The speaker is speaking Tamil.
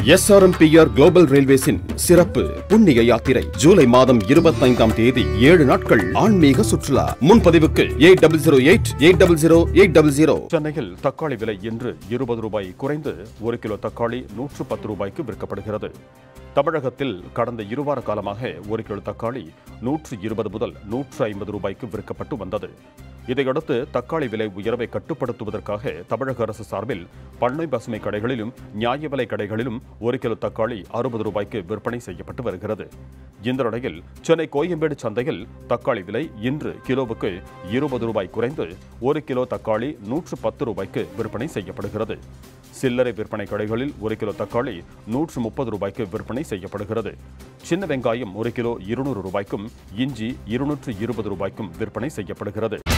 எஸ்ஆர்எம்பிஆர் குளோபல் ரயில்வேஸின் சிறப்பு புண்ணிய யாத்திரை ஜூலை மாதம் இருபத்தைந்தாம் தேதி ஏழு நாட்கள் ஆன்மீக சுற்றுலா முன்பதிவுக்கு eight double zero eight eight double zero eight double zero சென்னையில் தக்காளி விலை இன்று இருபது ரூபாய் குறைந்து ஒரு கிலோ தக்காளி நூற்று பத்து ரூபாய்க்கு விற்கப்படுகிறது தமிழகத்தில் கடந்த இருவார காலமாக ஒரு கிலோ தக்காளி நூற்று இருபது முதல் நூற்று ஐம்பது ரூபாய்க்கு விற்கப்பட்டு வந்தது இதையடுத்து தக்காளி விலை உயர்வை கட்டுப்படுத்துவதற்காக தமிழக அரசு சார்பில் பண்ணை பசுமை கடைகளிலும் நியாய விலை கடைகளிலும் ஒரு கிலோ தக்காளி அறுபது ரூபாய்க்கு விற்பனை செய்யப்பட்டு வருகிறது இந்த நிலையில் சென்னை கோயம்பேடு சந்தையில் தக்காளி விலை இன்று கிலோவுக்கு இருபது ரூபாய் குறைந்து ஒரு கிலோ தக்காளி நூற்று பத்து ரூபாய்க்கு விற்பனை செய்யப்படுகிறது சில்லறை விற்பனை கடைகளில் ஒரு கிலோ தக்காளி நூற்று முப்பது ரூபாய்க்கு விற்பனை செய்யப்படுகிறது சின்ன வெங்காயம் ஒரு கிலோ இருநூறு ரூபாய்க்கும் இஞ்சி இருநூற்று இருபது ரூபாய்க்கும் விற்பனை செய்யப்படுகிறது